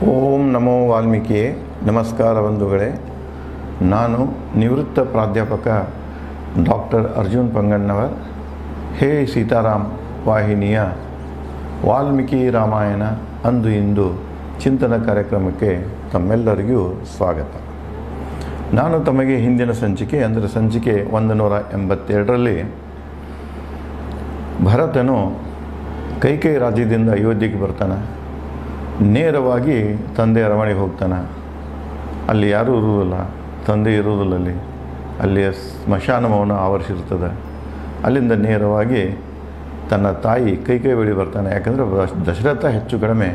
ಓಂ ನಮೋ ವಾಲ್ಮೀಕಿ ನಮಸ್ಕಾರ ಬಂಧುಗಳೇ ನಾನು ನಿವೃತ್ತ ಪ್ರಾಧ್ಯಾಪಕ ಡಾಕ್ಟರ್ ಅರ್ಜುನ್ ಪಂಗಣ್ಣವರ್ ಹೇ ಸೀತಾರಾಮ್ ವಾಹಿನಿಯ ವಾಲ್ಮೀಕಿ ರಾಮಾಯಣ ಅಂದು ಇಂದು ಚಿಂತನ ಕಾರ್ಯಕ್ರಮಕ್ಕೆ ತಮ್ಮೆಲ್ಲರಿಗೂ ಸ್ವಾಗತ ನಾನು ತಮಗೆ ಹಿಂದಿನ ಸಂಚಿಕೆ ಅಂದರೆ ಸಂಚಿಕೆ ಒಂದು ನೂರ ಎಂಬತ್ತೆರಡರಲ್ಲಿ ಭರತನು ಕೈಕೈ ರಾಜ್ಯದಿಂದ ಅಯೋಧ್ಯೆಗೆ ಬರ್ತಾನೆ ನೇರವಾಗಿ ತಂದೆ ಅರಮನೆಗೆ ಹೋಗ್ತಾನೆ ಅಲ್ಲಿ ಯಾರೂ ಇರುವುದಿಲ್ಲ ತಂದೆ ಇರುವುದಿಲ್ಲ ಅಲ್ಲಿ ಅಲ್ಲಿಯ ಸ್ಮಶಾನ ಮೌನ ಆವರಿಸಿರ್ತದೆ ಅಲ್ಲಿಂದ ನೇರವಾಗಿ ತನ್ನ ತಾಯಿ ಕೈಕೈ ಬಳಿ ಬರ್ತಾನೆ ಯಾಕಂದರೆ ದಶರಥ ಹೆಚ್ಚು ಕಡಿಮೆ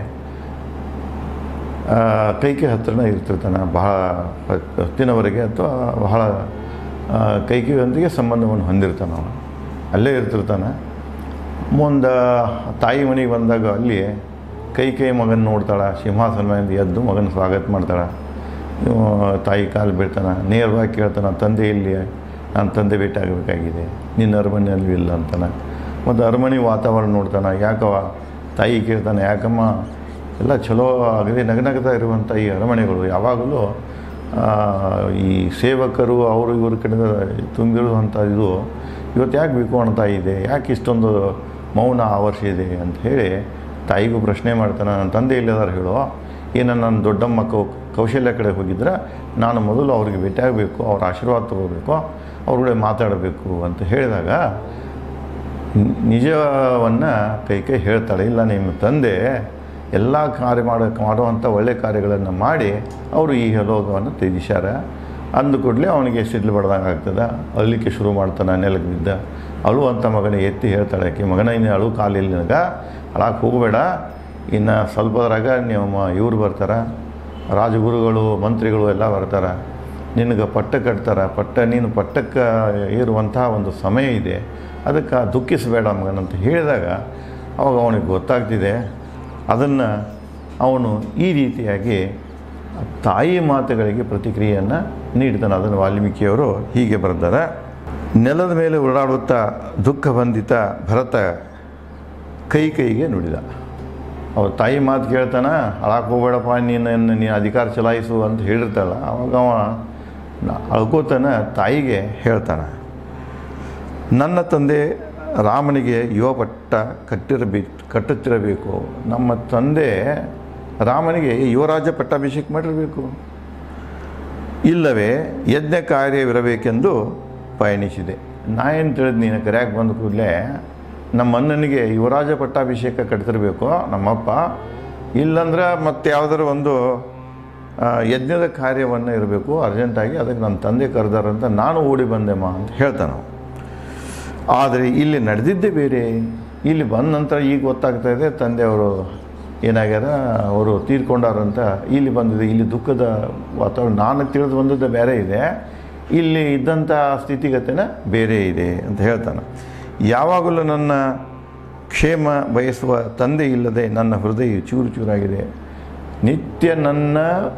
ಆ, ಕೈಕೆ ಹತ್ರನೇ ಇರ್ತಿರ್ತಾನೆ ಬಹಳ ಹೊತ್ತಿನವರೆಗೆ ಅಥವಾ ಬಹಳ ಆ, ಕೈಕೆಯೊಂದಿಗೆ ಸಂಬಂಧವನ್ನು ಹೊಂದಿರ್ತಾನೆ ಅವನು ಅಲ್ಲೇ ಇರ್ತಿರ್ತಾನೆ ಮುಂದೆ ತಾಯಿ ಮನೆಗೆ ಬಂದಾಗ ಅಲ್ಲಿ ಕೈ ಕೈ ಮಗನ ನೋಡ್ತಾಳೆ ಸಿಂಹಾಸನ ಮೇಲೆ ಎದ್ದು ಮಗನ ಸ್ವಾಗತ ಮಾಡ್ತಾಳೆ ಇವ ತಾಯಿ ಕಾಲು ಬೀಳ್ತಾನೆ ನೇರವಾಗಿ ಕೇಳ್ತಾನೆ ತಂದೆ ಇಲ್ಲಿ ನಾನು ತಂದೆ ಭೇಟಿ ಆಗಬೇಕಾಗಿದೆ ನಿನ್ನ ಅರಮನೆಯಲ್ಲಿ ಇಲ್ಲ ಅಂತಾನೆ ಮತ್ತು ಅರಮನೆ ವಾತಾವರಣ ನೋಡ್ತಾನೆ ಯಾಕವ ತಾಯಿ ಕೇಳ್ತಾನೆ ಯಾಕಮ್ಮ ಎಲ್ಲ ಚಲೋ ಅಗದಿ ನಗನಗ್ತಾ ಇರುವಂಥ ಈ ಅರಮನೆಗಳು ಯಾವಾಗಲೂ ಆ, ಈ ಸೇವಕರು ಅವರು ಇವ್ರ ಕಡೆಯಿಂದ ತುಂಬಿರುವಂಥ ಇದು ಇವತ್ತು ಯಾಕೆ ಬೇಕು ಅಣ್ತಾ ಇದೆ ಯಾಕೆ ಇಷ್ಟೊಂದು ಮೌನ ಆವರಿಸಿದೆ ಅಂತ ಹೇಳಿ ತಾಯಿಗೂ ಪ್ರಶ್ನೆ ಮಾಡ್ತಾನೆ ನನ್ನ ತಂದೆ ಇಲ್ಲದಾರು ಹೇಳೋ ಏನು ನನ್ನ ದೊಡ್ಡಮ್ಮ ಕೌ ಕೌಶಲ್ಯ ಕಡೆ ಹೋಗಿದ್ರೆ ನಾನು ಮೊದಲು ಅವ್ರಿಗೆ ಭೇಟಿಯಾಗಬೇಕು ಅವ್ರ ಆಶೀರ್ವಾದ ತಗೋಬೇಕು ಅವ್ರ ಕೂಡ ಮಾತಾಡಬೇಕು ಅಂತ ಹೇಳಿದಾಗ ನಿ- ನಿಜವನ್ನು ಕೈ ಕೈ ಹೇಳ್ತಾಳೆ ಇಲ್ಲ ನಿಮ್ಮ ತಂದೆ ಎಲ್ಲ ಕಾರ್ಯ ಮಾಡೋ ಮಾಡುವಂಥ ಒಳ್ಳೆಯ ಕಾರ್ಯಗಳನ್ನು ಮಾಡಿ ಅವರು ಈ ಲೋಕವನ್ನು ತ್ಯಜಿಸ್ಯಾರ ಅಂದ ಕೂಡಲೇ ಅವನಿಗೆ ಸಿಡ್ಲು ಬಡ್ದಂಗೆ ಆಗ್ತದೆ ಅಳ್ಲಿಕ್ಕೆ ಶುರು ಮಾಡ್ತಾನೆ ನೆಲಕ್ಕೆ ಬಿದ್ದ ಅಳುವಂಥ ಮಗನಿಗೆ ಎತ್ತಿ ಹೇಳ್ತಾಳೆ ಆಕೆ ಮಗನ ಇನ್ನು ಅಳು ಕಾಲಿಲ್ಲ ನಿನಗೆ ಅಳಕ್ಕೆ ಹೋಗಬೇಡ ಇನ್ನು ಸ್ವಲ್ಪದ್ರಾಗ ನಿಮ್ಮ ಇವ್ರು ಬರ್ತಾರೆ ರಾಜಗುರುಗಳು ಮಂತ್ರಿಗಳು ಎಲ್ಲ ಬರ್ತಾರೆ ನಿನಗೆ ಪಟ್ಟ ಕಟ್ತಾರೆ ಪಟ್ಟ ನೀನು ಪಟ್ಟಕ್ಕೆ ಏರುವಂಥ ಒಂದು ಸಮಯ ಇದೆ ಅದಕ್ಕೆ ದುಃಖಿಸಬೇಡ ಮಗನಂತ ಹೇಳಿದಾಗ ಅವಾಗ ಅವನಿಗೆ ಗೊತ್ತಾಗ್ತಿದೆ ಅದನ್ನು ಅವನು ಈ ರೀತಿಯಾಗಿ ತಾಯಿ ಮಾತುಗಳಿಗೆ ಪ್ರತಿಕ್ರಿಯೆಯನ್ನು ನೀಡ್ತಾನೆ ಅದನ್ನು ವಾಲ್ಮೀಕಿಯವರು ಹೀಗೆ ಬರೆದಾರೆ ನೆಲದ ಮೇಲೆ ಓಡಾಡುತ್ತಾ ದುಃಖ ಬಂದಿತ ಭರತ ಕೈ ಕೈಗೆ ನುಡಿದ ಅವ್ರ ತಾಯಿ ಮಾತು ಕೇಳ್ತಾನ ಅಳಕ್ಕೆ ಹೋಗ್ಬೇಡಪ್ಪ ನೀನು ನೀನು ಅಧಿಕಾರ ಚಲಾಯಿಸು ಅಂತ ಹೇಳಿರ್ತಾಳ ಅವಾಗ ಅವ ನ- ಅಳ್ಕೋತಾನ ತಾಯಿಗೆ ಹೇಳ್ತಾನೆ ನನ್ನ ತಂದೆ ರಾಮನಿಗೆ ಯುವ ಪಟ್ಟ ಕಟ್ಟಿರಬೇಕು ಕಟ್ಟುತ್ತಿರಬೇಕು ನಮ್ಮ ತಂದೆ ರಾಮನಿಗೆ ಯುವರಾಜ ಪಟ್ಟಾಭಿಷೇಕ ಮಾಡಿರಬೇಕು ಇಲ್ಲವೇ ಯಜ್ಞ ಕಾರ್ಯವಿರಬೇಕೆಂದು ಪಯಣಿಸಿದೆ ನಾ ಏನು ತಿಳಿದು ನೀನು ಕರೆಯಾಗಿ ಬಂದ ಕೂಡಲೇ ನಮ್ಮ ಅಣ್ಣನಿಗೆ ಯುವರಾಜ ಪಟ್ಟಾಭಿಷೇಕ ಕಟ್ತಿರ್ಬೇಕು ನಮ್ಮಪ್ಪ ಇಲ್ಲಂದ್ರೆ ಮತ್ತೆ ಯಾವುದಾದ್ರು ಒಂದು ಆ, ಯಜ್ಞದ ಕಾರ್ಯವನ್ನು ಇರಬೇಕು ಅರ್ಜೆಂಟಾಗಿ ಅದಕ್ಕೆ ನನ್ನ ತಂದೆ ಕರೆದಾರಂತ ನಾನು ಓಡಿ ಬಂದೆಮ್ಮ ಅಂತ ಹೇಳ್ತಾನೆ ಅವ. ಆದರೆ ಇಲ್ಲಿ ನಡೆದಿದ್ದೇ ಬೇರೆ ಇಲ್ಲಿ ಬಂದ ನಂತರ ಈಗ ಗೊತ್ತಾಗ್ತಾ ಇದೆ ತಂದೆಯವರು ಏನಾಗ್ಯಾರ ಅವರು ತೀರ್ಕೊಂಡಾರಂತ ಇಲ್ಲಿ ಬಂದಿದೆ ಇಲ್ಲಿ ದುಃಖದ ವಾತಾವರಣ ನಾನು ತಿಳಿದು ಬಂದದ್ದು ಬೇರೆ ಇದೆ ಇಲ್ಲಿ ಇದ್ದಂಥ ಸ್ಥಿತಿಗತಿನ ಬೇರೆ ಇದೆ ಅಂತ ಹೇಳ್ತಾನೆ ಯಾವಾಗಲೂ ನನ್ನ ಕ್ಷೇಮ ಬಯಸುವ ತಂದೆ ಇಲ್ಲದೆ ನನ್ನ ಹೃದಯ ಚೂರು ಚೂರಾಗಿದೆ ನಿತ್ಯ ನನ್ನ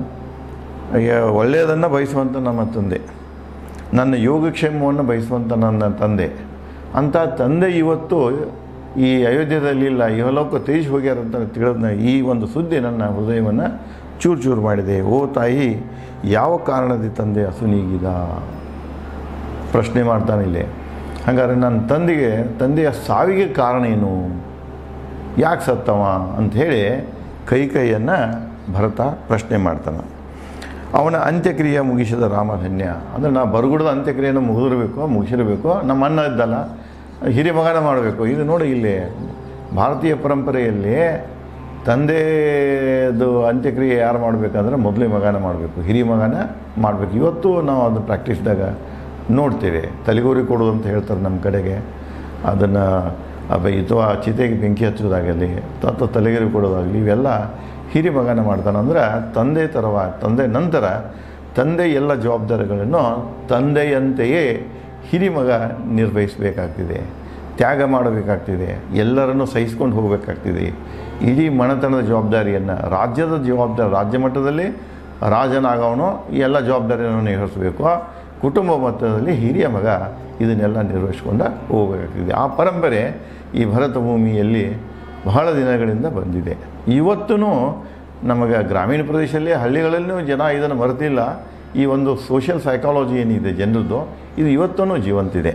ಯ- ಒಳ್ಳೆಯದನ್ನು ಬಯಸುವಂಥ ನಮ್ಮ ತಂದೆ ನನ್ನ ಯೋಗಕ್ಷೇಮವನ್ನು ಬಯಸುವಂಥ ನನ್ನ ತಂದೆ ಅಂಥ ತಂದೆ ಇವತ್ತು ಈ ಅಯೋಧ್ಯದಲ್ಲಿ ಇಲ್ಲ ಇಹಲೋಕ ತೇಜ್ ಹೋಗ್ಯಾರಂತ ತಿಳಿದ ಈ ಒಂದು ಸುದ್ದಿ ನನ್ನ ಹೃದಯವನ್ನು ಚೂರು ಚೂರು ಮಾಡಿದೆ ಓ ತಾಯಿ ಯಾವ ಕಾರಣದ ತಂದೆ ಹಸುನೀಗಿದ ಪ್ರಶ್ನೆ ಮಾಡ್ತಾನೆ ಇಲ್ಲಿ ಹಾಗಾದ್ರೆ ನನ್ನ ತಂದೆಗೆ ತಂದೆಯ ಸಾವಿಗೆ ಕಾರಣ ಏನು ಯಾಕೆ ಸತ್ತವ ಅಂಥೇಳಿ ಕೈ ಕೈಯನ್ನು ಭರತ ಪ್ರಶ್ನೆ ಮಾಡ್ತಾನೆ ಅವನ ಅಂತ್ಯಕ್ರಿಯೆ ಮುಗಿಸಿದ ರಾಮಧನ್ಯ ಅಂದರೆ ನಾ ಬರಗುಡದ ಅಂತ್ಯಕ್ರಿಯೆಯನ್ನು ಮುಗಿದಿರಬೇಕು ಮುಗಿಸಿರಬೇಕು ನಮ್ಮ ಅಣ್ಣ ಇದ್ದಲ್ಲ ಹಿರಿಮಗನ ಮಾಡಬೇಕು ಇದು ನೋಡಿ ಇಲ್ಲಿ ಭಾರತೀಯ ಪರಂಪರೆಯಲ್ಲಿ ತಂದೆದು ಅಂತ್ಯಕ್ರಿಯೆ ಯಾರು ಮಾಡಬೇಕಂದ್ರೆ ಮೊದಲೇ ಮಗನ ಮಾಡಬೇಕು ಹಿರಿಯ ಮಗನ ಮಾಡಬೇಕು ಇವತ್ತು ನಾವು ಅದು ಪ್ರಾಕ್ಟೀಸ್ದಾಗ ನೋಡ್ತೇವೆ ತಲೆಗೋರಿ ಕೊಡೋದು ಅಂತ ಹೇಳ್ತಾರೆ ನಮ್ಮ ಕಡೆಗೆ ಅದನ್ನು ಅಬ್ಬ ಅಥವಾ ಚಿತೆಗೆ ಬೆಂಕಿ ಹಚ್ಚೋದಾಗಲಿ ಅಥವಾ ತಲೆಗೇರಿ ಕೊಡೋದಾಗಲಿ ಇವೆಲ್ಲ ಹಿರಿ ಮಗನ ಮಾಡ್ತಾನೆ ಅಂದ್ರೆ ತಂದೆ ಥರವ ತಂದೆ ನಂತರ ತಂದೆ ಎಲ್ಲ ಜವಾಬ್ದಾರಿಗಳನ್ನು ತಂದೆಯಂತೆಯೇ ಹಿರಿಮಗ ನಿರ್ವಹಿಸಬೇಕಾಗ್ತಿದೆ ತ್ಯಾಗ ಮಾಡಬೇಕಾಗ್ತಿದೆ ಎಲ್ಲರನ್ನು ಸಹಿಸ್ಕೊಂಡು ಹೋಗಬೇಕಾಗ್ತಿದೆ ಇಡೀ ಮನೆತನದ ಜವಾಬ್ದಾರಿಯನ್ನು ರಾಜ್ಯದ ಜವಾಬ್ದಾರಿ ರಾಜ್ಯ ಮಟ್ಟದಲ್ಲಿ ರಾಜನಾಗವನು ಈ ಎಲ್ಲ ಜವಾಬ್ದಾರಿಯನ್ನು ನಿರ್ವಹಿಸಬೇಕು ಕುಟುಂಬ ಮಟ್ಟದಲ್ಲಿ ಹಿರಿಯ ಮಗ ಇದನ್ನೆಲ್ಲ ನಿರ್ವಹಿಸ್ಕೊಂಡು ಹೋಗಬೇಕಾಗ್ತಿದೆ ಆ ಪರಂಪರೆ ಈ ಭರತ ಭೂಮಿಯಲ್ಲಿ ಬಹಳ ದಿನಗಳಿಂದ ಬಂದಿದೆ ಇವತ್ತೂ ನಮಗೆ ಗ್ರಾಮೀಣ ಪ್ರದೇಶದಲ್ಲಿ ಹಳ್ಳಿಗಳಲ್ಲೂ ಜನ ಇದನ್ನು ಮರೆತಿಲ್ಲ ಈ ಒಂದು ಸೋಷಿಯಲ್ ಸೈಕಾಲಜಿ ಏನಿದೆ ಜನರದ್ದು ಇದು ಇವತ್ತೂ ಜೀವಂತಿದೆ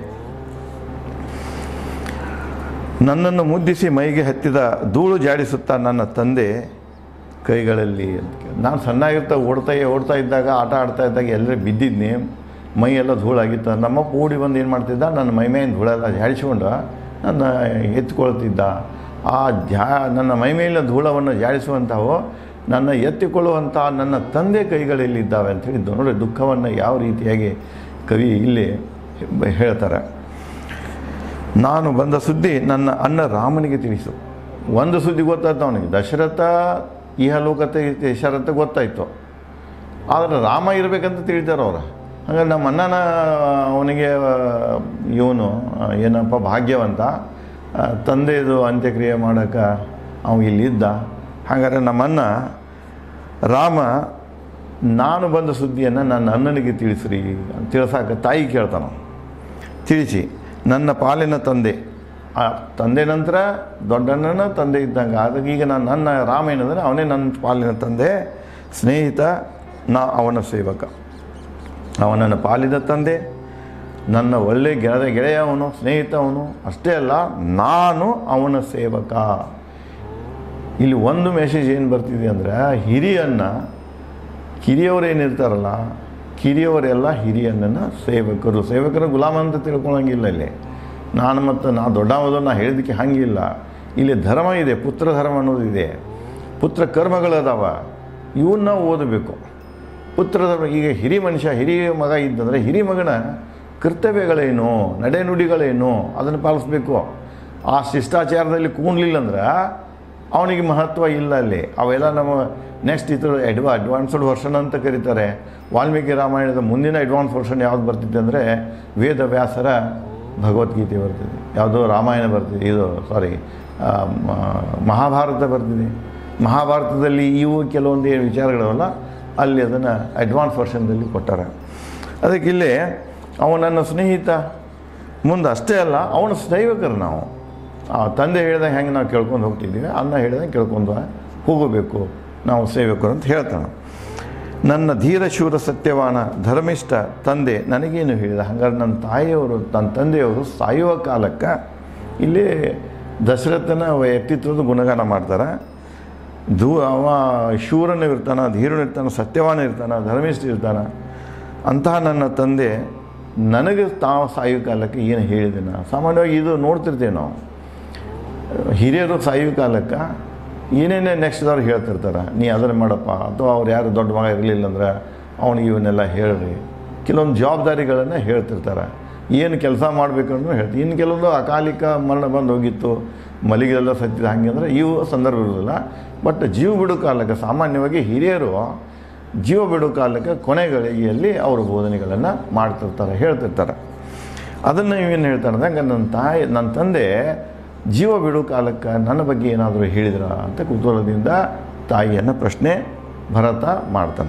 ನನ್ನನ್ನು ಮುದ್ದಿಸಿ ಮೈಗೆ ಹತ್ತಿದ ಧೂಳು ಜಾಡಿಸುತ್ತಾ ನನ್ನ ತಂದೆ ಕೈಗಳಲ್ಲಿ ಅಂತ ಕೇಳಿ- ನಾನು ಸಣ್ಣಾಗಿರ್ತಾ ಓಡ್ತಾ ಓಡ್ತಾ ಇದ್ದಾಗ ಆಟ ಆಡ್ತಾ ಇದ್ದಾಗ ಎಲ್ಲರೂ ಬಿದ್ದಿದ್ನಿ ಮೈ ಎಲ್ಲ ಧೂಳಾಗಿತ್ತು ನಮ್ಮಪ್ಪ ಓಡಿ ಬಂದು ಏನು ಮಾಡ್ತಿದ್ದ ನನ್ನ ಮೈ ಮೇಲಿನ ಧೂಳೆಲ್ಲ ಜಾಡಿಸ್ಕೊಂಡು ನನ್ನ ಎತ್ಕೊಳ್ತಿದ್ದ ಆ ಜಾ ನನ್ನ ಮೈ ಮೇಲಿನ ಧೂಳವನ್ನು ಜಾಡಿಸುವಂಥವು ನನ್ನ ಎತ್ತಿಕೊಳ್ಳುವಂಥ ನನ್ನ ತಂದೆ ಕೈಗಳಲ್ಲಿದ್ದಾವೆ ಅಂತ ಹೇಳಿದ್ದು ನೋಡಿ ದುಃಖವನ್ನು ಯಾವ ರೀತಿಯಾಗಿ ಕವಿ ಇಲ್ಲಿ ಹೇಳ್ತಾರೆ ನಾನು ಬಂದ ಸುದ್ದಿ ನನ್ನ ಅಣ್ಣ ರಾಮನಿಗೆ ತಿಳಿಸು ಒಂದು ಸುದ್ದಿ ಗೊತ್ತಾಯ್ತು ಅವನಿಗೆ ದಶರಥ ಇಹಲೋಕತೆ ದಶರಥ ಗೊತ್ತಾಯಿತು ಆದರೆ ರಾಮ ಇರಬೇಕಂತ ತಿಳಿದಾರ ಅವ್ರು ಹಾಗಾಗಿ ನಮ್ಮ ಅಣ್ಣನ ಅವನಿಗೆ ಇವನು ಏನಪ್ಪ ಭಾಗ್ಯವಂತ ಆ, ತಂದೆದು ಅಂತ್ಯಕ್ರಿಯೆ ಮಾಡೋಕ್ಕೆ ಅವ ಇಲ್ಲಿದ್ದ ಹಾಗಾದ್ರೆ ನಮ್ಮಣ್ಣ ರಾಮ ನಾನು ಬಂದ ಸುದ್ದಿಯನ್ನು ನನ್ನ ಅಣ್ಣನಿಗೆ ತಿಳಿಸ್ರಿ ತಿಳ್ಸಾಕ ತಾಯಿ ಕೇಳ್ತಾನ ತಿಳಿಸಿ ನನ್ನ ಪಾಲಿನ ತಂದೆ ಆ ತಂದೆ ನಂತರ ದೊಡ್ಡಣ್ಣನ ತಂದೆ ಇದ್ದಂಗೆ ಅದಕ್ಕೆ ಈಗ ನಾನು ನನ್ನ ರಾಮ ಏನಂದರೆ ಅವನೇ ನನ್ನ ಪಾಲಿನ ತಂದೆ ಸ್ನೇಹಿತ ನಾ ಅವನ ಸೇವಕ ಅವನನ್ನು ಪಾಲಿದ ತಂದೆ ನನ್ನ ಒಳ್ಳೆ ಗೆಳೆಯ ಗೆಳೆಯ ಅವನು ಸ್ನೇಹಿತ ಅವನು ಅಷ್ಟೇ ಅಲ್ಲ ನಾನು ಅವನ ಸೇವಕ ಇಲ್ಲಿ ಒಂದು ಮೆಸೇಜ್ ಏನು ಬರ್ತಿದೆ ಅಂದರೆ ಹಿರಿಯನ್ನ ಕಿರಿಯವರು ಏನಿರ್ತಾರಲ್ಲ ಕಿರಿಯವರೆಲ್ಲ ಹಿರಿಯಣ್ಣನ ಸೇವಕರು ಸೇವಕರ ಗುಲಾಮ ಅಂತ ತಿಳ್ಕೊಳಂಗಿಲ್ಲ ಇಲ್ಲಿ ನಾನು ಮತ್ತು ನಾ ದೊಡ್ಡವದು ನಾ ಹೇಳಿದ್ದಕ್ಕೆ ಹಂಗಿಲ್ಲ ಇಲ್ಲಿ ಧರ್ಮ ಇದೆ ಪುತ್ರ ಧರ್ಮ ಅನ್ನೋದಿದೆ ಪುತ್ರ ಕರ್ಮಗಳದಾವ ಇವನ್ನ ಓದಬೇಕು ಪುತ್ರ ಧರ್ಮ ಈಗ ಹಿರಿ ಮನುಷ್ಯ ಹಿರಿಯ ಮಗ ಇದ್ದಂದರೆ ಹಿರಿ ಮಗನ ಕರ್ತವ್ಯಗಳೇನು ನಡೆನುಡಿಗಳೇನು ಅದನ್ನು ಪಾಲಿಸ್ಬೇಕು ಆ ಶಿಷ್ಟಾಚಾರದಲ್ಲಿ ಕೂಡಲಿಲ್ಲ ಅಂದ್ರೆ ಅವನಿಗೆ ಮಹತ್ವ ಇಲ್ಲ ಅಲ್ಲಿ ಅವೆಲ್ಲ ನಮ್ಮ ನೆಕ್ಸ್ಟ್ ಇದು ಅಡ್ವಾ ಅಡ್ವಾನ್ಸ್ಡ್ ವರ್ಷನ್ ಅಂತ ಕರೀತಾರೆ ವಾಲ್ಮೀಕಿ ರಾಮಾಯಣದ ಮುಂದಿನ ಅಡ್ವಾನ್ಸ್ ವರ್ಷನ್ ಯಾವ್ದು ಬರ್ತಿದೆ ಅಂದರೆ ವೇದ ವ್ಯಾಸರ ಭಗವದ್ಗೀತೆ ಬರ್ತಿದೆ ಯಾವುದೋ ರಾಮಾಯಣ ಬರ್ತಿದೆ ಇದು ಸಾರಿ ಮಹಾಭಾರತ ಬರ್ತಿದೆ ಮಹಾಭಾರತದಲ್ಲಿ ಇವು ಕೆಲವೊಂದು ಏನು ವಿಚಾರಗಳವಲ್ಲ ಅಲ್ಲಿ ಅದನ್ನು ಅಡ್ವಾನ್ಸ್ ವರ್ಷನ್ದಲ್ಲಿ ಕೊಟ್ಟಾರೆ ಅದಕ್ಕೆ ಇಲ್ಲಿ ಅವ ನನ್ನ ಸ್ನೇಹಿತ ಮುಂದೆ ಅಷ್ಟೇ ಅಲ್ಲ ಅವನ ಸೇವಕರು ನಾವು ಆ ತಂದೆ ಹೇಳಿದಾಗ ಹೆಂಗೆ ನಾವು ಕೇಳ್ಕೊಂಡು ಹೋಗ್ತಿದ್ದೀವಿ ಅನ್ನ ಹೇಳಿದಾಗ ಕೇಳ್ಕೊಂಡು ಹೋಗಬೇಕು ನಾವು ಸೇವಕರು ಅಂತ ಹೇಳ್ತಾನೆ ನನ್ನ ಧೀರ ಶೂರ ಸತ್ಯವಾನ ಧರ್ಮಿಷ್ಠ ತಂದೆ ನನಗೇನು ಹೇಳಿದ ಹಂಗಾರೆ ನನ್ನ ತಾಯಿಯವರು ನನ್ನ ತಂದೆಯವರು ಸಾಯುವ ಕಾಲಕ್ಕೆ ಇಲ್ಲಿ ದಶರಥನ ವ್ಯಕ್ತಿತ್ವದ ಗುಣಗಾನ ಮಾಡ್ತಾರೆ ಧೂ ಅವ ಶೂರನು ಇರ್ತಾನೆ ಧೀರನು ಇರ್ತಾನೆ ಸತ್ಯವಾನ ಇರ್ತಾನೆ ಧರ್ಮಿಷ್ಠ ಇರ್ತಾನೆ ಅಂತಹ ನನ್ನ ತಂದೆ ನನಗೆ ತಾವು ಸಾಯುವ ಕಾಲಕ್ಕೆ ಏನು ಹೇಳಿದೆ ನಾ ಸಾಮಾನ್ಯವಾಗಿ ಇದು ನೋಡ್ತಿರ್ತೇವೆ ನಾವು ಹಿರಿಯರು ಸಾಯುವ ಕಾಲಕ್ಕೆ ಏನೇನೇ ನೆಕ್ಸ್ಟ್ದವ್ರು ಹೇಳ್ತಿರ್ತಾರೆ ನೀ ಅದನ್ನು ಮಾಡಪ್ಪ ಅಥವಾ ಅವ್ರು ಯಾರು ದೊಡ್ಡ ಮಗ ಇರಲಿಲ್ಲ ಅಂದ್ರೆ ಅವನಿಗೆ ಇವನ್ನೆಲ್ಲ ಹೇಳ್ರಿ ಕೆಲವೊಂದು ಜವಾಬ್ದಾರಿಗಳನ್ನು ಹೇಳ್ತಿರ್ತಾರೆ ಏನು ಕೆಲಸ ಮಾಡಬೇಕಂದ್ರೂ ಹೇಳ್ತೀವಿ ಇನ್ನು ಕೆಲವೊಂದು ಅಕಾಲಿಕ ಮರಣ ಬಂದು ಹೋಗಿತ್ತು ಮಲಿಗೆಲ್ಲ ಸತ್ತಿದ ಹಾಗೆ ಅಂದರೆ ಇವು ಸಂದರ್ಭ ಇರೋದಿಲ್ಲ ಬಟ್ ಜೀವ ಬಿಡೋ ಕಾಲಕ್ಕೆ ಸಾಮಾನ್ಯವಾಗಿ ಹಿರಿಯರು ಜೀವ ಬಿಡೋ ಕಾಲಕ್ಕೆ ಕೊನೆಗಳಿಗೆಯಲ್ಲಿ ಅವರು ಬೋಧನೆಗಳನ್ನು ಮಾಡ್ತಿರ್ತಾರೆ ಹೇಳ್ತಿರ್ತಾರೆ ಅದನ್ನು ಇವೇನು ಹೇಳ್ತಾರೆ ಅಂದ್ರೆ ನನ್ನ ತಾಯಿ ನನ್ನ ತಂದೆ ಜೀವ ಬಿಡೋ ಕಾಲಕ್ಕೆ ನನ್ನ ಬಗ್ಗೆ ಏನಾದರೂ ಹೇಳಿದ್ರ ಅಂತ ಕುತೂಹಲದಿಂದ ತಾಯಿಯನ್ನು ಪ್ರಶ್ನೆ ಭರತ ಮಾಡ್ತಾನೆ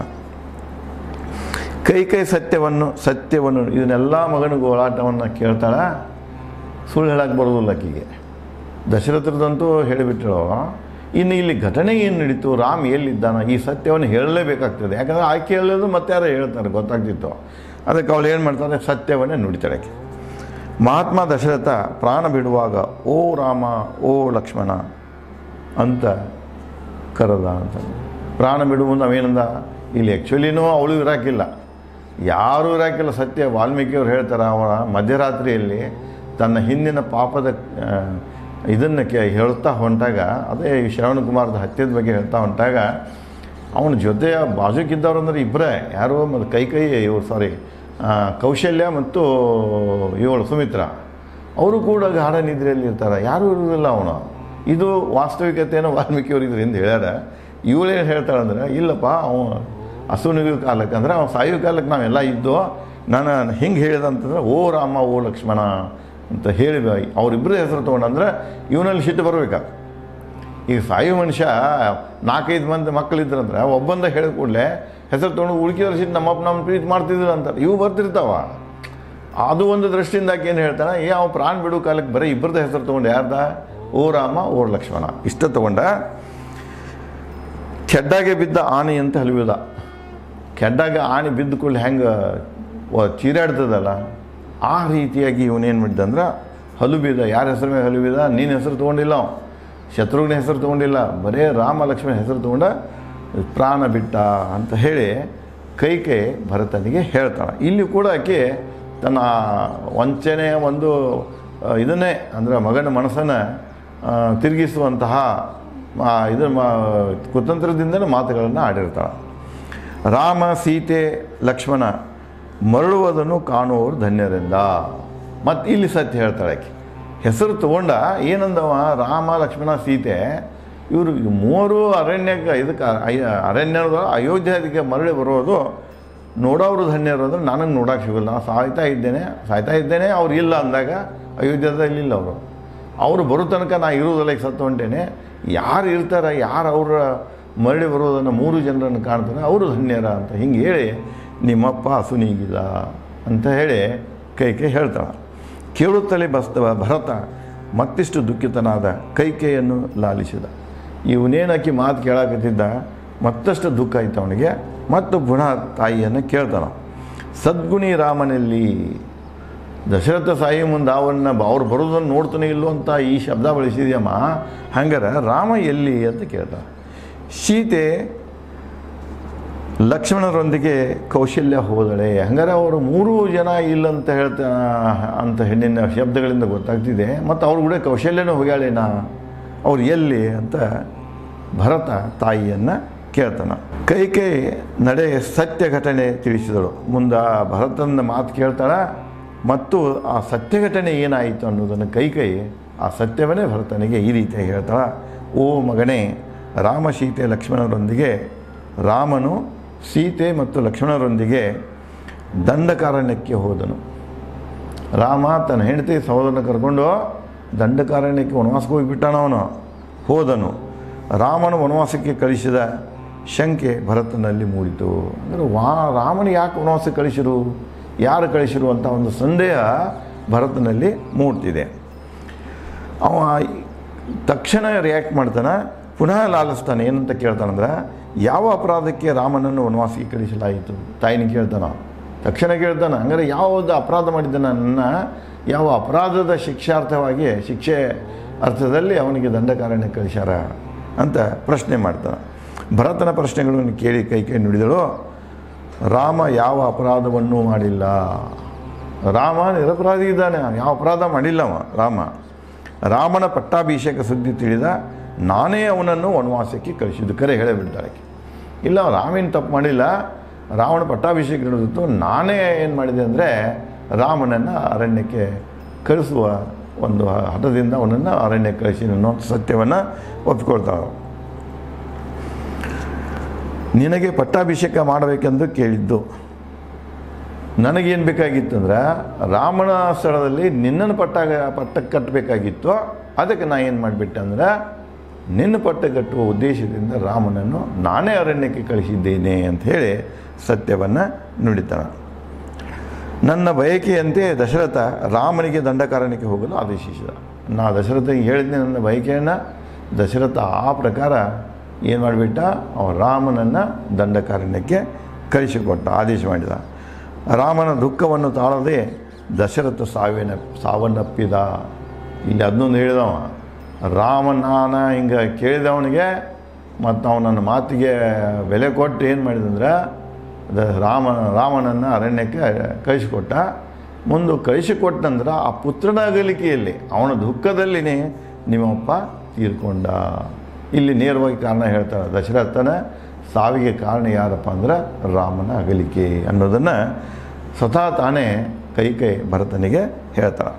ಕೈ ಕೈ ಸತ್ಯವನ್ನು ಸತ್ಯವನ್ನು ಇದನ್ನೆಲ್ಲ ಮಗನ ಗೋಳಾಟವನ್ನು ಕೇಳ್ತಾಳೆ ಸುಳ್ಳು ಹೇಳಕ್ಕೆ ಬರೋದಿಲ್ಲ ಆಕಿಗೆ ದಶರಥರದಂತೂ ಹೇಳಿಬಿಟ್ಟಳು ಇನ್ನು ಇಲ್ಲಿ ಘಟನೆ ಏನು ನಡೀತು ರಾಮ್ ಎಲ್ಲಿದ್ದಾನ ಈ ಸತ್ಯವನ್ನು ಹೇಳಲೇಬೇಕಾಗ್ತದೆ ಯಾಕಂದರೆ ಆಕೆ ಹೇಳೋದು ಮತ್ತೆ ಯಾರೋ ಹೇಳ್ತಾರೆ ಗೊತ್ತಾಗ್ತಿತ್ತು ಅದಕ್ಕೆ ಅವಳು ಏನು ಮಾಡ್ತಾಳೆ ಸತ್ಯವನ್ನೇ ನುಡಿತಾಳೆ ಆಕೆ ಮಹಾತ್ಮ ದಶರಥ ಪ್ರಾಣ ಬಿಡುವಾಗ ಓ ರಾಮ ಓ ಲಕ್ಷ್ಮಣ ಅಂತ ಕರೆದ ಅಂತ ಪ್ರಾಣ ಬಿಡುವ ನಾವೇನಂದ ಇಲ್ಲಿ ಆ್ಯಕ್ಚುಲಿನೂ ಅವಳು ಇರಾಕಿಲ್ಲ ಯಾರೂ ಇರಾಕಿಲ್ಲ ಸತ್ಯ ವಾಲ್ಮೀಕಿಯವ್ರು ಹೇಳ್ತಾರೆ ಅವರ ಮಧ್ಯರಾತ್ರಿಯಲ್ಲಿ ತನ್ನ ಹಿಂದಿನ ಪಾಪದ ಇದನ್ನು ಕೆ ಹೇಳ್ತಾ ಹೊಂಟಾಗ ಅದೇ ಈ ಶ್ರವಣಕುಮಾರದ ಹತ್ಯದ ಬಗ್ಗೆ ಹೇಳ್ತಾ ಹೊಂಟಾಗ ಅವನ ಜೊತೆ ಬಾಜುಕಿದ್ದವ್ರು ಅಂದ್ರೆ ಇಬ್ಬರೇ ಯಾರು ಮತ್ತು ಕೈ ಕೈ ಇವ್ರು ಸಾರಿ ಕೌಶಲ್ಯ ಮತ್ತು ಇವಳು ಸುಮಿತ್ರ ಅವರು ಕೂಡ ಗಾಢ ನಿದ್ರೆಯಲ್ಲಿ ಇರ್ತಾರೆ ಯಾರೂ ಇರೋದಿಲ್ಲ ಅವನು ಇದು ವಾಸ್ತವಿಕತೆಯನ್ನು ವಾಲ್ಮೀಕಿಯವರು ಇದರಿಂದ ಹೇಳ್ಯಾರ ಇವಳೇನು ಹೇಳ್ತಾಳಂದ್ರೆ ಇಲ್ಲಪ್ಪ ಅವ ಹಸುನಿಗೆ ಕಾಲಕ್ಕೆ ಅಂದ್ರೆ ಅವ್ನು ಸಾಯೋ ಕಾಲಕ್ಕೆ ನಾವೆಲ್ಲ ಇದ್ದು ನಾನು ಹಿಂಗೆ ಹೇಳಿದ ಅಂತಂದ್ರೆ ಓ ರಾಮ ಓ ಲಕ್ಷ್ಮಣ ಅಂತ ಹೇಳಿ ಅವರಿಬ್ಬರ ಹೆಸರು ತೊಗೊಂಡಂದ್ರೆ ಇವನಲ್ಲಿ ಸಿಟ್ಟು ಬರ್ಬೇಕಾ ಈಗ ಸಾಯೋ ಮನುಷ್ಯ ನಾಲ್ಕೈದು ಮಂದಿ ಮಕ್ಕಳಿದ್ರಂದ್ರೆ ಒಬ್ಬಂದ ಹೇಳಿದ ಕೂಡಲೇ ಹೆಸರು ತೊಗೊಂಡು ಉಳ್ಕಿದ್ರ ಸಿಟ್ಟು ನಮ್ಮಪ್ಪ ನಮ್ಮ ಪ್ರೀತಿ ಮಾಡ್ತಿದ್ರು ಅಂತಾರೆ ಇವು ಬರ್ತಿರ್ತಾವ ಅದು ಒಂದು ದೃಷ್ಟಿಯಿಂದ ಆಕೆ ಏನು ಹೇಳ್ತಾನೆ ಏ ಅವ ಪ್ರಾಣ ಬಿಡೋ ಕಾಲಕ್ಕೆ ಬರೀ ಇಬ್ಬರದ ಹೆಸರು ತೊಗೊಂಡು ಯಾರ್ದ ಓ ರಾಮ ಓ ಲಕ್ಷ್ಮಣ ಇಷ್ಟ ತೊಗೊಂಡ ಕೆಡ್ಡಾಗೆ ಬಿದ್ದ ಆನೆ ಅಂತ ಹಲಿವಿದ ಕೆಡ್ಡಾಗ ಆನೆ ಬಿದ್ದ ಕೂಡಲೇ ಹೆಂಗೆ ಚೀರಾಡ್ತದಲ್ಲ ಆ ರೀತಿಯಾಗಿ ಇವನೇನು ಮಾಡಿದಂದ್ರೆ ಹಲುಬಿದ ಯಾರ ಹೆಸರು ಮೇಲೆ ಹಲುಬಿದ ನೀನು ಹೆಸರು ತೊಗೊಂಡಿಲ್ಲ ಅವ ಶತ್ರುಘ್ನ ಹೆಸರು ತೊಗೊಂಡಿಲ್ಲ ಬರೇ ರಾಮ ಲಕ್ಷ್ಮಣ ಹೆಸರು ತೊಗೊಂಡ ಪ್ರಾಣ ಬಿಟ್ಟ ಅಂತ ಹೇಳಿ ಕೈ ಕೈ ಭರತನಿಗೆ ಹೇಳ್ತಾಳೆ ಇಲ್ಲಿ ಕೂಡ ಆಕೆ ತನ್ನ ವಂಚನೆಯ ಒಂದು ಆ, ಇದನ್ನೇ ಅಂದರೆ ಮಗನ ಮನಸ್ಸನ್ನು ಆ, ತಿರುಗಿಸುವಂತಹ ಆ, ಇದು ಮಾ ಕುತಂತ್ರದಿಂದಲೇ ಮಾತುಗಳನ್ನು ಆಡಿರ್ತಾಳೆ ರಾಮ ಸೀತೆ ಲಕ್ಷ್ಮಣ ಮರಳುವುದನ್ನು ಕಾಣುವವರು ಧನ್ಯರಿಂದ ಮತ್ತು ಇಲ್ಲಿ ಸತ್ಯ ಹೇಳ್ತಾಳೆ ಆಕೆ ಹೆಸರು ತಗೊಂಡ ಏನಂದವ ರಾಮ ಲಕ್ಷ್ಮಣ ಸೀತೆ ಇವರು ಮೂವರು ಅರಣ್ಯಕ್ಕೆ ಇದಕ್ಕೆ ಅಯ- ಅರಣ್ಯದ ಅಯೋಧ್ಯೆಗೆ ಮರಳಿ ಬರೋದು ನೋಡೋರು ಧನ್ಯರು ಅಂದ್ರೆ ನನಗೆ ನೋಡೋಕೆ ಸಿಗಲ್ಲ ನಾನು ಸಾಯ್ತಾ ಇದ್ದೇನೆ ಸಾಯ್ತಾ ಇದ್ದೇನೆ ಅವ್ರು ಇಲ್ಲ ಅಂದಾಗ ಅಯೋಧ್ಯದಲ್ಲಿ ಇಲ್ಲ ಅವರು ಅವರು ಬರೋ ತನಕ ನಾ ಇರೋದಲ್ಲ ಈಗ ಸತ್ತು ಹೊಂಟೇನೆ ಯಾರು ಇರ್ತಾರೆ ಯಾರು ಅವರ ಮರಳಿ ಬರೋದನ್ನು ಮೂರು ಜನರನ್ನು ಕಾಣ್ತಾರೆ ಅವರು ಧನ್ಯರ ಅಂತ ಹಿಂಗೆ ಹೇಳಿ ನಿಮ್ಮಪ್ಪ ಹಸುನೀಗಿದ ಅಂತ ಹೇಳಿ ಕೈ ಕೈ ಹೇಳ್ತಾಳೆ ಕೇಳುತ್ತಲೇ ಬಸ್ತವ ಭರತ ಮತ್ತಿಷ್ಟು ದುಃಖಿತನಾದ ಕೈಕೆಯನ್ನು ಲಾಲಿಸಿದ ಇವನೇನಕ್ಕಿ ಮಾತು ಕೇಳಾಕತ್ತಿದ್ದ ಮತ್ತಷ್ಟು ದುಃಖ ಆಯ್ತು ಅವನಿಗೆ ಮತ್ತು ಪುನಃ ತಾಯಿಯನ್ನು ಕೇಳ್ತಾನ ಸದ್ಗುಣಿ ರಾಮನಲ್ಲಿ ದಶರಥ ಸಾಯಿ ಮುಂದೆ ಅವನ್ನ ಅವ್ರು ಬರೋದನ್ನು ನೋಡ್ತಾನೆ ಇಲ್ಲೋ ಅಂತ ಈ ಶಬ್ದ ಬಳಸಿದ್ಯಮ್ಮ ಹಂಗಾರೆ ರಾಮ ಎಲ್ಲಿ ಅಂತ ಕೇಳ್ತಾನೆ ಸೀತೆ ಲಕ್ಷ್ಮಣರೊಂದಿಗೆ ಕೌಶಲ್ಯ ಹೋದಳೆ ಹಂಗಾರೆ ಅವರು ಮೂರು ಜನ ಇಲ್ಲಂತ ಹೇಳ್ತಾ ಅಂತ ಹೆಣ್ಣಿನ ಶಬ್ದಗಳಿಂದ ಗೊತ್ತಾಗ್ತಿದೆ ಮತ್ತು ಅವ್ರ ಕೂಡ ಕೌಶಲ್ಯನೂ ಹೋಗ್ಯಾಳೇನಾ ಅವ್ರು ಎಲ್ಲಿ ಅಂತ ಭರತ ತಾಯಿಯನ್ನು ಕೇಳ್ತಾನ ಕೈ ಕೈ ನಡೆ ಸತ್ಯ ಘಟನೆ ತಿಳಿಸಿದಳು ಮುಂದೆ ಭರತನ ಮಾತು ಕೇಳ್ತಾಳ ಮತ್ತು ಆ ಸತ್ಯ ಘಟನೆ ಏನಾಯಿತು ಅನ್ನೋದನ್ನು ಕೈ ಕೈ ಆ ಸತ್ಯವನ್ನೇ ಭರತನಿಗೆ ಈ ರೀತಿಯಾಗಿ ಹೇಳ್ತಾಳ ಓ ಮಗನೇ ರಾಮ ಸೀತೆ ಲಕ್ಷ್ಮಣರೊಂದಿಗೆ ರಾಮನು ಸೀತೆ ಮತ್ತು ಲಕ್ಷ್ಮಣರೊಂದಿಗೆ ದಂಡಕಾರಣ್ಯಕ್ಕೆ ಹೋದನು ರಾಮ ತನ್ನ ಹೆಂಡತಿ ಸಹೋದರನ ಕರ್ಕೊಂಡು ದಂಡಕಾರಣ್ಯಕ್ಕೆ ವನವಾಸಕ್ಕೆ ಹೋಗಿಬಿಟ್ಟಾನ ಅವನು ಹೋದನು ರಾಮನ ವನವಾಸಕ್ಕೆ ಕಳಿಸಿದ ಶಂಕೆ ಭರತನಲ್ಲಿ ಮೂಡಿತು ಅಂದರೆ ವಾ ರಾಮನ ಯಾಕೆ ವನವಾಸಕ್ಕೆ ಕಳಿಸಿರು ಯಾರು ಕಳಿಸಿರು ಅಂತ ಒಂದು ಸಂದೇಹ ಭರತನಲ್ಲಿ ಮೂಡ್ತಿದೆ ಅವ ತಕ್ಷಣ ರಿಯಾಕ್ಟ್ ಮಾಡ್ತಾನೆ ಪುನಃ ಲಾಲಿಸ್ತಾನೆ ಏನಂತ ಕೇಳ್ತಾನಂದ್ರೆ ಯಾವ ಅಪರಾಧಕ್ಕೆ ರಾಮನನ್ನು ವನವಾಸಕ್ಕೆ ಕಳಿಸಲಾಯಿತು ತಾಯಿನ ಕೇಳ್ತಾನ ತಕ್ಷಣ ಕೇಳ್ತಾನೆ ಹಂಗಾರೆ ಯಾವುದು ಅಪರಾಧ ಮಾಡಿದ್ದ ನನ್ನ ಯಾವ ಅಪರಾಧದ ಶಿಕ್ಷಾರ್ಥವಾಗಿ ಶಿಕ್ಷೆ ಅರ್ಥದಲ್ಲಿ ಅವನಿಗೆ ದಂಡಕಾರಣ್ಯ ಕಳಿಸ್ಯಾರ ಅಂತ ಪ್ರಶ್ನೆ ಮಾಡ್ತಾನೆ ಭರತನ ಪ್ರಶ್ನೆಗಳನ್ನು ಕೇಳಿ ಕೈ ಕೈ ನುಡಿದಳು ರಾಮ ಯಾವ ಅಪರಾಧವನ್ನೂ ಮಾಡಿಲ್ಲ ರಾಮ ನಿರಪರಾಧಿ ಇದ್ದಾನೆ ಯಾವ ಅಪರಾಧ ಮಾಡಿಲ್ಲ ಅವ ರಾಮ ರಾಮನ ಪಟ್ಟಾಭಿಷೇಕ ಸುದ್ದಿ ತಿಳಿದ ನಾನೇ ಅವನನ್ನು ವನವಾಸಕ್ಕೆ ಕಳಿಸಿದ್ದು ಕರೆ ಹೇಳಿಬಿಡ್ತಾಳೆ ಆಕೆ. ಇಲ್ಲ ರಾಮೇನು ತಪ್ಪು ಮಾಡಿಲ್ಲ ರಾವಣ ಪಟ್ಟಾಭಿಷೇಕ ನಡೆದಿತ್ತು ನಾನೇ ಏನು ಮಾಡಿದೆ ಅಂದರೆ ರಾಮನನ್ನು ಅರಣ್ಯಕ್ಕೆ ಕಳಿಸುವ ಒಂದು ಹಠದಿಂದ ಅವನನ್ನು ಅರಣ್ಯಕ್ಕೆ ಕಳಿಸಿ ಅನ್ನೋ ಸತ್ಯವನ್ನು ಒಪ್ಪಿಕೊಳ್ತಾಳೆ ನಿನಗೆ ಪಟ್ಟಾಭಿಷೇಕ ಮಾಡಬೇಕೆಂದು ಕೇಳಿದ್ದು ನನಗೇನು ಬೇಕಾಗಿತ್ತಂದ್ರೆ ರಾಮನ ಸ್ಥಳದಲ್ಲಿ ನಿನ್ನನ್ನು ಪಟ್ಟಾಗ ಪಟ್ಟಕ್ಕೆ ಕಟ್ಟಬೇಕಾಗಿತ್ತು ಅದಕ್ಕೆ ನಾ ಏನು ಮಾಡಿಬಿಟ್ಟೆ ಅಂದ್ರೆ ನಿನ್ನ ಪಟ್ಟ ಕಟ್ಟುವ ಉದ್ದೇಶದಿಂದ ರಾಮನನ್ನು ನಾನೇ ಅರಣ್ಯಕ್ಕೆ ಕಳಿಸಿದ್ದೇನೆ ಅಂತ ಹೇಳಿ ಸತ್ಯವನ್ನು ನುಡಿತಾನೆ ನನ್ನ ಬಯಕೆಯಂತೆ ದಶರಥ ರಾಮನಿಗೆ ದಂಡಕಾರಣ್ಯಕ್ಕೆ ಹೋಗಲು ಆದೇಶಿಸಿದ ನಾ ದಶರಥಗೆ ಹೇಳಿದ್ದೆ ನನ್ನ ಬಯಕೆಯನ್ನು ದಶರಥ ಆ ಪ್ರಕಾರ ಏನು ಮಾಡಿಬಿಟ್ಟ ಅವ ರಾಮನನ್ನು ದಂಡಕಾರಣ್ಯಕ್ಕೆ ಕಳಿಸಿಕೊಟ್ಟ ಆದೇಶ ಮಾಡಿದ ರಾಮನ ದುಃಖವನ್ನು ತಾಳದೆ ದಶರಥ ಸಾವಿನ ಸಾವನ್ನಪ್ಪಿದ ಇಲ್ಲಿ ಅದನ್ನೊಂದು ಹೇಳಿದವ ರಾಮನಾನ ಹಿಂಗೆ ಕೇಳಿದವನಿಗೆ ಮತ್ತು ಅವನನ್ನ ಮಾತಿಗೆ ಬೆಲೆ ಕೊಟ್ಟು ಏನು ಮಾಡಿದಂದ್ರೆ ದ ರಾಮ ರಾಮನನ್ನು ಅರಣ್ಯಕ್ಕೆ ಕಳಿಸಿಕೊಟ್ಟ ಮುಂದೆ ಕಳಿಸಿಕೊಟ್ಟಂದ್ರೆ ಆ ಪುತ್ರನ ಅಗಲಿಕೆಯಲ್ಲಿ ಅವನ ದುಃಖದಲ್ಲಿನೇ ನಿಮ್ಮಪ್ಪ ತೀರ್ಕೊಂಡ ಇಲ್ಲಿ ನೇರವಾಗಿ ಕಾರಣ ಹೇಳ್ತಾರೆ ದಶರಥನ ಸಾವಿಗೆ ಕಾರಣ ಯಾರಪ್ಪ ಅಂದ್ರೆ ರಾಮನ ಅಗಲಿಕೆ ಅನ್ನೋದನ್ನು ಸ್ವತಃ ತಾನೇ ಕೈ ಕೈ ಭರತನಿಗೆ ಹೇಳ್ತಾಳೆ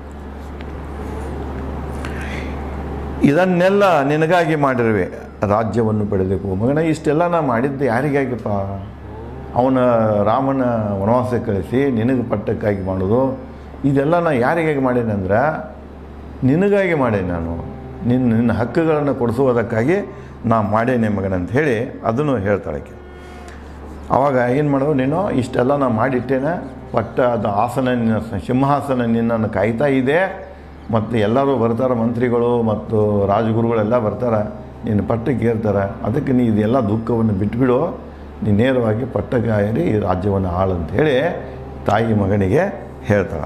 ಇದನ್ನೆಲ್ಲ ನಿನಗಾಗಿ ಮಾಡಿರುವೆ ರಾಜ್ಯವನ್ನು ಪಡೆದಬೇಕು ಮಗನ ಇಷ್ಟೆಲ್ಲ ನಾ ಮಾಡಿದ್ದು ಯಾರಿಗಾಗಿಪ್ಪ ಅವನ ರಾಮನ ವನವಾಸಕ್ಕೆ ಕಳಿಸಿ ನಿನಗೆ ಪಟ್ಟಕ್ಕಾಗಿ ಮಾಡೋದು ಇದೆಲ್ಲ ನಾ ಯಾರಿಗಾಗಿ ಮಾಡೇನೆ ಅಂದ್ರೆ ನಿನಗಾಗಿ ಮಾಡೇನೆ ನಾನು ನಿನ್ನ ನಿನ್ನ ಹಕ್ಕುಗಳನ್ನು ಕೊಡಿಸುವುದಕ್ಕಾಗಿ ನಾ ಮಾಡೇನೆ ಮಗನಂತ ಹೇಳಿ ಅದನ್ನು ಹೇಳ್ತಾಳೆ ಆಕೆ. ಆವಾಗ ಏನು ಮಾಡೋದು ನೀನು ಇಷ್ಟೆಲ್ಲ ನಾ ಮಾಡಿಟ್ಟೇನೆ ಪಟ್ಟ ಅದು ಆಸನ ನಿನ್ನ ಸಿಂಹಾಸನ ನಿನ್ನನ್ನು ಕಾಯ್ತಾ ಇದೆ ಮತ್ತು ಎಲ್ಲರೂ ಬರ್ತಾರೆ ಮಂತ್ರಿಗಳು ಮತ್ತು ರಾಜಗುರುಗಳೆಲ್ಲ ಬರ್ತಾರೆ ನೀನು ಪಟ್ಟಕ್ಕೆ ಏರ್ತಾರೆ ಅದಕ್ಕೆ ನೀ ಇದೆಲ್ಲ ದುಃಖವನ್ನು ಬಿಟ್ಬಿಡು ನೀ ನೇರವಾಗಿ ಪಟ್ಟಕ್ಕೆ ಏರಿ ಈ ರಾಜ್ಯವನ್ನು ಆಳು ಅಂತ ಹೇಳಿ ತಾಯಿ ಮಗನಿಗೆ ಹೇಳ್ತಾಳೆ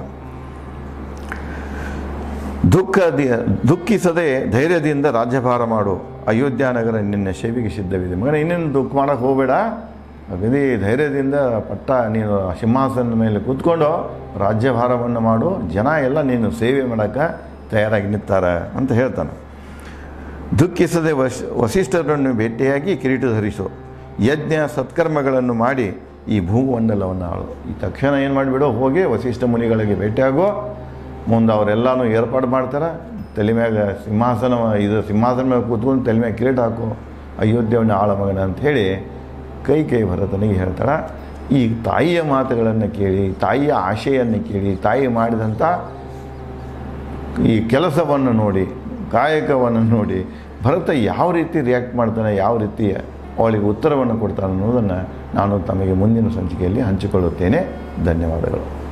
ದುಃಖ ದುಃಖಿಸದೆ ಧೈರ್ಯದಿಂದ ರಾಜ್ಯಭಾರ ಮಾಡು ಅಯೋಧ್ಯ ನಗರ ನಿನ್ನ ಸೇವೆಗೆ ಸಿದ್ಧವಿದೆ ಮಗನ ಇನ್ನೇನು ದುಃಖ ಮಾಡೋಕ್ಕೆ ಹೋಗಬೇಡ ಅಗದಿ ಧೈರ್ಯದಿಂದ ಪಟ್ಟ ನೀನು ಸಿಂಹಾಸನದ ಮೇಲೆ ಕೂತ್ಕೊಂಡು ರಾಜ್ಯಭಾರವನ್ನು ಮಾಡು ಜನ ಎಲ್ಲ ನೀನು ಸೇವೆ ಮಾಡೋಕ್ಕೆ ತಯಾರಾಗಿ ನಿಂತಾರೆ ಅಂತ ಹೇಳ್ತಾನೆ ದುಃಖಿಸದೆ ವಶ ವಸಿಷ್ಠರನ್ನು ಭೇಟಿಯಾಗಿ ಕಿರೀಟ ಧರಿಸು ಯಜ್ಞ ಸತ್ಕರ್ಮಗಳನ್ನು ಮಾಡಿ ಈ ಭೂಮಂಡಲವನ್ನು ಆಳು ಈ ತಕ್ಷಣ ಏನು ಮಾಡಿಬಿಡು ಹೋಗಿ ವಸಿಷ್ಠ ಮುನಿಗಳಿಗೆ ಭೇಟಿಯಾಗೋ ಮುಂದೆ ಅವರೆಲ್ಲನೂ ಏರ್ಪಾಡು ಮಾಡ್ತಾರೆ ತಲೆ ಮ್ಯಾಗ ಸಿಂಹಾಸನ ಇದು ಸಿಂಹಾಸನ ಮೇಲೆ ಕೂತ್ಕೊಂಡು ತಲೆ ಮ್ಯಾಗ ಕಿರೀಟ ಹಾಕು ಅಯೋಧ್ಯವನ್ನು ಆಳ ಮಗನ ಅಂತ ಹೇಳಿ ಕೈ ಕೈ ಭರತನಿಗೆ ಹೇಳ್ತಾಳೆ ಈ ತಾಯಿಯ ಮಾತುಗಳನ್ನು ಕೇಳಿ ತಾಯಿಯ ಆಶೆಯನ್ನು ಕೇಳಿ ತಾಯಿ ಮಾಡಿದಂಥ ಈ ಕೆಲಸವನ್ನು ನೋಡಿ ಕಾಯಕವನ್ನು ನೋಡಿ ಭರತ ಯಾವ ರೀತಿ ರಿಯಾಕ್ಟ್ ಮಾಡ್ತಾನೆ ಯಾವ ರೀತಿ ಅವಳಿಗೆ ಉತ್ತರವನ್ನು ಕೊಡ್ತಾನೆ ಅನ್ನೋದನ್ನು ನಾನು ತಮಗೆ ಮುಂದಿನ ಸಂಚಿಕೆಯಲ್ಲಿ ಹಂಚಿಕೊಳ್ಳುತ್ತೇನೆ ಧನ್ಯವಾದಗಳು